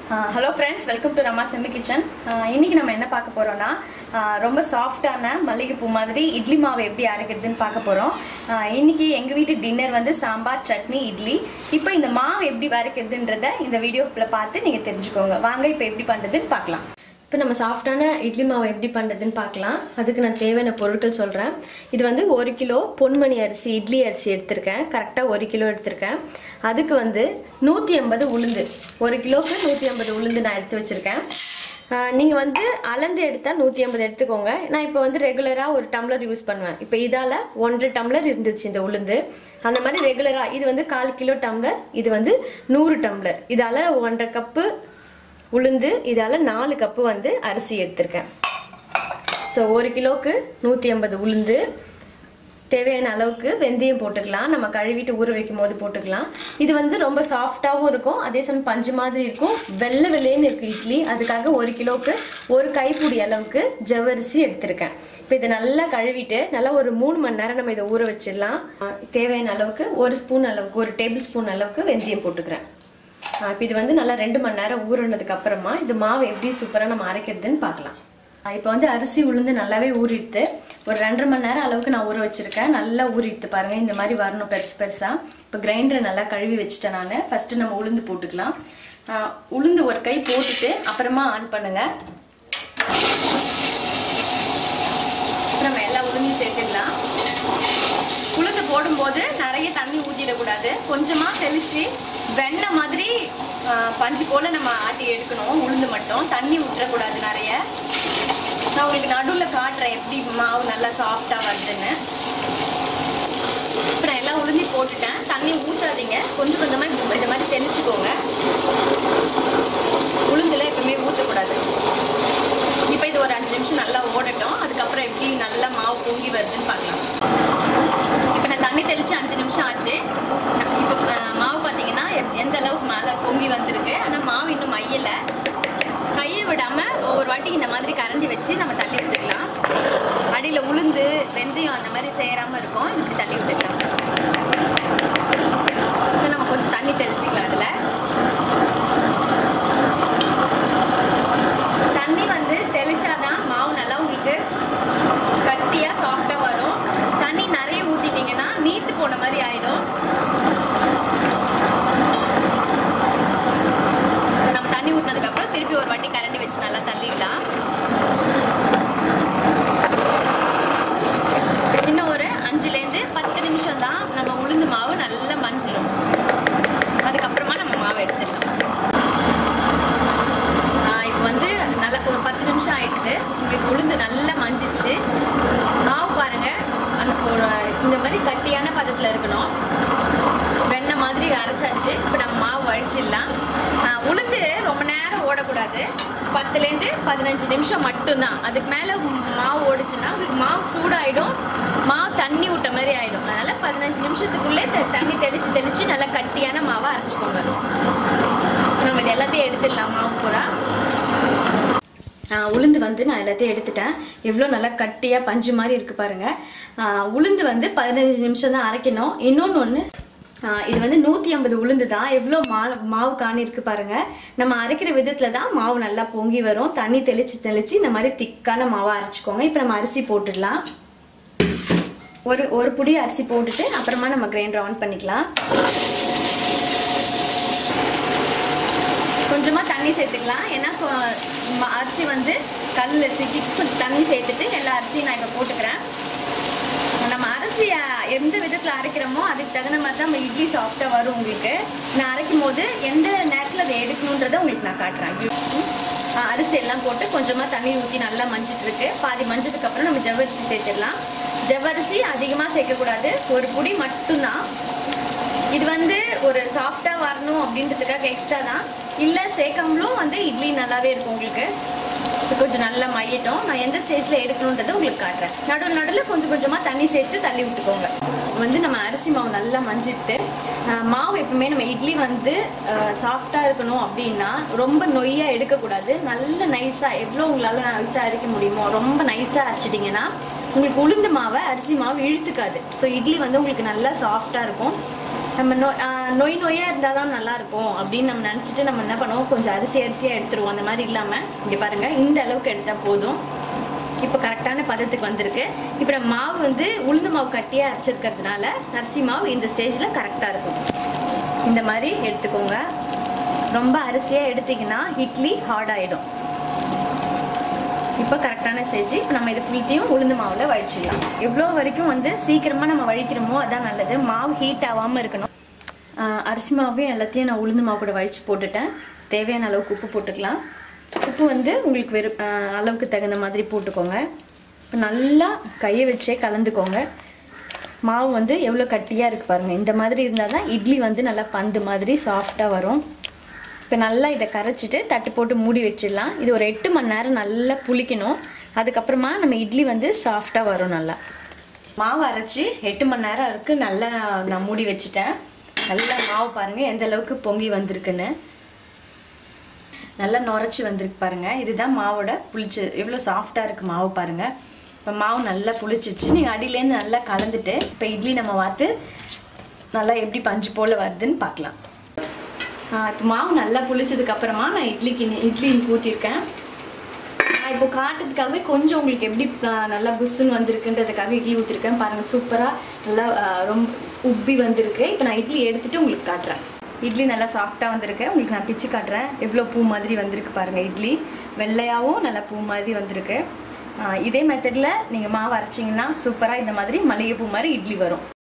hello friends welcome to Rama Semmi kitchen இன்னைக்கு நம்ம என்ன பார்க்க போறோம்னா ஆஹ் ரொம்ப சாஃப்டான மல்லிகைப்பூ மாதிரி இட்லி மாவு எப்படி அரைக்கிறதுன்னு பார்க்க போறோம் ஆஹ் இன்னைக்கு எங்க வீட்டு டின்னர் வந்து சாம்பார் சட்னி இட்லி இப்போ இந்த மாவு எப்படி அரைக்கிறதுன்றத இந்த வீடியோக்குள்ள பார்த்து நீங்க தெரிஞ்சுக்கோங்க வாங்க இப்போ எப்படி பண்றதுன்னு பார்க்கலாம் இப்போ நம்ம சாஃப்டான இட்லி மாவு எப்படி பண்ணுறதுன்னு பார்க்கலாம் அதுக்கு நான் தேவையான பொருட்கள் சொல்கிறேன் இது வந்து ஒரு கிலோ பொன்மணி அரிசி இட்லி அரிசி எடுத்திருக்கேன் கரெக்டாக ஒரு கிலோ எடுத்திருக்கேன் அதுக்கு வந்து நூற்றி ஐம்பது உளுந்து ஒரு கிலோவுக்கு நூற்றி ஐம்பது உளுந்து நான் எடுத்து வச்சுருக்கேன் நீங்கள் வந்து அளந்து எடுத்தால் நூற்றி ஐம்பது எடுத்துக்கோங்க நான் இப்போ வந்து ரெகுலராக ஒரு டம்ளர் யூஸ் பண்ணுவேன் இப்போ இதால் ஒன்றரை டம்ளர் இருந்துச்சு இந்த உளுந்து அந்த மாதிரி ரெகுலராக இது வந்து கால் கிலோ டம்ளர் இது வந்து நூறு டம்ளர் இதால் ஒன்றரை கப்பு உளுந்து இதால் நாலு கப்பு வந்து அரிசி எடுத்திருக்கேன் ஸோ ஒரு கிலோவுக்கு நூற்றி ஐம்பது உளுந்து தேவையான அளவுக்கு வெந்தயம் போட்டுக்கலாம் நம்ம கழுவிட்டு ஊற வைக்கும் போது போட்டுக்கலாம் இது வந்து ரொம்ப சாஃப்டாகவும் இருக்கும் அதே சமயம் பஞ்சு மாதிரி இருக்கும் வெள்ளை வெள்ளைன்னு இருக்கு இட்லி அதுக்காக ஒரு கிலோவுக்கு ஒரு கைப்பிடி அளவுக்கு ஜவ்வரிசி எடுத்திருக்கேன் இப்போ இதை நல்லா கழுவிட்டு நல்லா ஒரு மூணு மணி நேரம் நம்ம இதை ஊற வச்சிடலாம் தேவையான அளவுக்கு ஒரு ஸ்பூன் அளவுக்கு ஒரு டேபிள் ஸ்பூன் அளவுக்கு வெந்தயம் போட்டுக்கிறேன் இப்போ இது வந்து நல்லா ரெண்டு மணி நேரம் ஊறினதுக்கு அப்புறமா இது மாவு எப்படி சூப்பராக நம்ம அரைக்கிறதுன்னு பார்க்கலாம் இப்போ வந்து அரிசி உளுந்து நல்லாவே ஊறிடுது ஒரு ரெண்டரை மணி நேரம் அளவுக்கு நான் ஊற வச்சிருக்கேன் நல்லா ஊறிடுது பாருங்க இந்த மாதிரி வரணும் பெருசு பெருசா இப்போ கிரைண்டரை நல்லா கழுவி வச்சுட்டேன் நான் ஃபர்ஸ்ட் நம்ம உளுந்து போட்டுக்கலாம் உளுந்து ஒரு கை போட்டுட்டு அப்புறமா ஆன் பண்ணுங்க நம்ம எல்லா உளுந்தையும் சேர்த்துடலாம் உளுந்து போடும்போது நிறைய தண்ணி ஊற்றிடக்கூடாது கொஞ்சமாக தெளித்து வெண்ணெய் மாதிரி பஞ்சு போல் நம்ம ஆட்டி எடுக்கணும் உளுந்து மட்டும் தண்ணி ஊற்றக்கூடாது நிறைய நான் உங்களுக்கு நடுவில் காட்டுறேன் எப்படி மாவு நல்லா சாஃப்டாக வருதுன்னு இப்போ நான் எல்லாம் உளுந்தி போட்டுட்டேன் தண்ணி ஊற்றாதீங்க கொஞ்சம் கொஞ்சமாக இந்த மாதிரி தெளிச்சுக்கோங்க உளுந்துல எப்பவுமே ஊற்றக்கூடாது இப்போ இது ஒரு அஞ்சு நிமிஷம் நல்லா ஓடட்டும் அதுக்கப்புறம் எப்படி நல்லா மாவு பொங்கி வருதுன்னு பார்க்கலாம் இப்போ நான் தண்ணி தெளித்து அஞ்சு நிமிஷம் ஆச்சு இப்போ மாவு பார்த்தீங்கன்னா எந்த அளவுக்கு மேலே பொங்கி வந்திருக்கு ஆனால் மாவு இன்னும் மையலை கையை விடாமல் ஒவ்வொரு வாட்டி இந்த மாதிரி கரண்டி வச்சு நம்ம தள்ளி விட்டுக்கலாம் அடியில் உளுந்து வெந்தயம் அந்த மாதிரி சேராமல் இருக்கும் இப்படி தள்ளி விட்டுக்கலாம் இப்போ நம்ம கொஞ்சம் தண்ணி தெளிச்சிக்கலாம் அதில் தண்ணி வந்து தெளிச்சாதான் மாவு நல்லா உங்களுக்கு கட்டியாக சாஃப்டாக வரும் தண்ணி நிறைய ஊற்றிட்டீங்கன்னா நீத்து போன மாதிரி ஆயிடும் நம்ம தண்ணி ஊற்றினதுக்கப்புறம் திருப்பி ஒரு வாட்டி கரண்டி வச்சு நல்லா தள்ளிடலாம் இன்னும் ஒரு அஞ்சுலேருந்து பத்து நிமிஷம் தான் நம்ம உளுந்து மாவு நல்லா மஞ்சிடும் அதுக்கப்புறமா நம்ம மாவு எடுத்துடலாம் இப்போ வந்து நல்லா ஒரு பத்து நிமிஷம் ஆயிடுது உங்களுக்கு உளுந்து நல்லா மஞ்சிச்சு மாவு பாருங்க அந்த ஒரு இந்த மாதிரி கட்டியான பதத்தில் இருக்கணும் வெண்ணெய் மாதிரி அரைச்சாச்சு இப்போ நம்ம மாவு வழிச்சிடலாம் உளுந்து ரொம்ப நேரம் ஓடக்கூடாது பத்துலேருந்து பதினஞ்சு நிமிஷம் மட்டும்தான் அதுக்கு மேலே மாவு ஓடிச்சுன்னா உங்களுக்கு மாவு சூடாயிடும் மாவு தண்ணி விட்ட மாதிரி ஆயிடும் அதனால பதினஞ்சு நிமிஷத்துக்குள்ளே தண்ணி தெளிச்சு தெளிச்சு நல்லா கட்டியான மாவை அரைச்சிக்கோங்க நம்ம இது எல்லாத்தையும் எடுத்துடலாம் மாவு பூரா உளுந்து வந்து நான் எல்லாத்தையும் எடுத்துட்டேன் எவ்வளோ நல்லா கட்டியாக பஞ்சு மாதிரி இருக்கு பாருங்க உளுந்து வந்து பதினஞ்சு நிமிஷம் தான் அரைக்கணும் இன்னொன்று ஒன்று இது வந்து நூற்றி ஐம்பது உளுந்து தான் எவ்வளோ மா மாவு காணி இருக்கு பாருங்க நம்ம அரைக்கிற விதத்தில் தான் மாவு நல்லா பொங்கி வரும் தண்ணி தெளிச்சு தெளிச்சு இந்த மாதிரி திக்கான மாவை அரைச்சிக்கோங்க இப்போ நம்ம அரிசி போட்டுடலாம் ஒரு ஒரு புடி அரிசி போட்டுட்டு அப்புறமா நம்ம கிரைண்டர் ஆன் பண்ணிக்கலாம் கொஞ்சமாக தண்ணி சேர்த்துக்கலாம் ஏன்னா அரிசி வந்து கல்லில் சிக்கிட்டு கொஞ்சம் தண்ணி சேர்த்துட்டு எல்லா அரிசியும் நான் இப்போ போட்டுக்கிறேன் நம்ம அரிசியை எந்த விதத்தில் அரைக்கிறோமோ அதுக்கு தகுந்த மாதிரி தான் நம்ம இட்லி சாஃப்டாக வரும் உங்களுக்கு நான் அரைக்கும் போது எந்த நேரத்தில் அதை எடுக்கணுன்றதை உங்களுக்கு நான் காட்டுறேன் அரிசி எல்லாம் போட்டு கொஞ்சமாக தண்ணி ஊற்றி நல்லா மஞ்சிட்டு இருக்கு பாதி மஞ்சதுக்கப்புறம் நம்ம ஜவ்வரிசி சேர்த்துடலாம் ஜவ்வரிசி அதிகமாக சேர்க்கக்கூடாது ஒரு பொடி மட்டும்தான் இது வந்து ஒரு சாஃப்டாக வரணும் அப்படின்றதுக்காக எக்ஸ்ட்ரா தான் இல்லை சேர்க்கம்பளும் வந்து இட்லி நல்லாவே இருக்கும் உங்களுக்கு கொஞ்சம் நல்லா மையட்டும் நான் எந்த ஸ்டேஜில் எடுக்கணுன்றதை உங்களுக்கு காட்டுறேன் நடுவில் நடுவில் கொஞ்சம் கொஞ்சமாக தண்ணி சேர்த்து தள்ளி விட்டுக்கோங்க வந்து நம்ம அரிசி மாவு நல்லா மஞ்சிட்டு மாவு எப்பவுமே நம்ம இட்லி வந்து சாஃப்டாக இருக்கணும் அப்படின்னா ரொம்ப நொய்யாக எடுக்கக்கூடாது நல்ல நைஸாக எவ்வளோ உங்களால் நைஸாக அரைக்க முடியுமோ ரொம்ப நைஸாக அரைச்சிட்டிங்கன்னா உங்களுக்கு உளுந்து மாவை அரிசி மாவு இழுத்துக்காது ஸோ இட்லி வந்து உங்களுக்கு நல்லா சாஃப்டாக இருக்கும் நம்ம நோ ஆஹ் நொய் நொய்யாக இருந்தால் தான் நல்லா இருக்கும் அப்படின்னு நம்ம நினச்சிட்டு நம்ம என்ன பண்ணுவோம் கொஞ்சம் அரிசி அரிசியாக எடுத்துருவோம் அந்த மாதிரி இல்லாமல் இங்கே பாருங்கள் இந்த அளவுக்கு எடுத்தால் போதும் இப்போ கரெக்டான பதத்துக்கு வந்திருக்கு இப்போ நம்ம மாவு வந்து உளுந்து மாவு கட்டியாக அரைச்சிருக்கிறதுனால அரிசி மாவு இந்த ஸ்டேஜில் கரெக்டாக இருக்கும் இந்த மாதிரி எடுத்துக்கோங்க ரொம்ப அரிசியாக எடுத்தீங்கன்னா இட்லி ஹார்ட் ஆகிடும் இப்போ கரெக்டான ஸ்டேஜ் இப்போ நம்ம இது ஃபுல்த்தையும் உளுந்து மாவில் வழிச்சிடலாம் எவ்வளோ வரைக்கும் வந்து சீக்கிரமாக நம்ம வழிக்கிறோமோ அதான் நல்லது மாவு ஹீட் ஆகாமல் இருக்கணும் ஆஹ் அரிசி மாவையும் எல்லாத்தையும் நான் உளுந்து மாவு கூட வழிச்சு போட்டுட்டேன் தேவையான அளவுக்கு உப்பு போட்டுக்கலாம் உப்பு வந்து உங்களுக்கு வெறும் ஆஹ் அளவுக்கு தகுந்த மாதிரி போட்டுக்கோங்க இப்போ நல்லா கையை வச்சே கலந்துக்கோங்க மாவு வந்து எவ்வளோ கட்டியாக இருக்குது பாருங்கள் இந்த மாதிரி இருந்தால் தான் இட்லி வந்து நல்லா பந்து மாதிரி சாஃப்டாக வரும் இப்போ நல்லா இதை கரைச்சிட்டு தட்டு போட்டு மூடி வச்சிடலாம் இது ஒரு எட்டு மணி நேரம் நல்லா புளிக்கணும் அதுக்கப்புறமா நம்ம இட்லி வந்து சாஃப்டாக வரும் நல்லா மாவு அரைச்சி எட்டு மணி நேரம் இருக்கு நல்லா நான் மூடி வச்சுட்டேன் நல்லா மாவு பாருங்க எந்த அளவுக்கு பொங்கி வந்திருக்குன்னு நல்லா நுரைச்சி வந்திருக்கு பாருங்க இதுதான் மாவோட புளிச்சு எவ்வளோ சாஃப்டாக இருக்கு மாவு பாருங்க இப்போ மாவு நல்லா புளிச்சிச்சு நீங்கள் அடியிலேருந்து நல்லா கலந்துட்டு இப்போ இட்லி நம்ம வாத்து நல்லா எப்படி பஞ்சு போல் வருதுன்னு பார்க்கலாம் இப்போ மாவு நல்லா புளிச்சதுக்கு அப்புறமா நான் இட்லிக்கு இட்லி ஊற்றிருக்கேன் நான் இப்போ காட்டுறதுக்காகவே கொஞ்சம் உங்களுக்கு எப்படி ஆ, நல்லா புஷ்ஷுன்னு வந்திருக்குன்றதுக்காக இட்லி ஊற்றிருக்கேன் பாருங்கள் சூப்பராக நல்லா ஆ, ரொம்ப உப்பி வந்திருக்கு இப்போ நான் இட்லி எடுத்துட்டு உங்களுக்கு காட்டுறேன் இட்லி நல்லா சாஃப்டாக வந்திருக்கு உங்களுக்கு நான் பிச்சு காட்டுறேன் எவ்வளோ பூ மாதிரி வந்திருக்கு பாருங்கள் இட்லி வெள்ளையாகவும் நல்லா பூ மாதிரி வந்திருக்கு ஆ, இதே மெத்தடில் நீங்கள் மாவு அரைச்சிங்கன்னா சூப்பராக இந்த மாதிரி மல்லிகைப்பூ மாதிரி இட்லி வரும்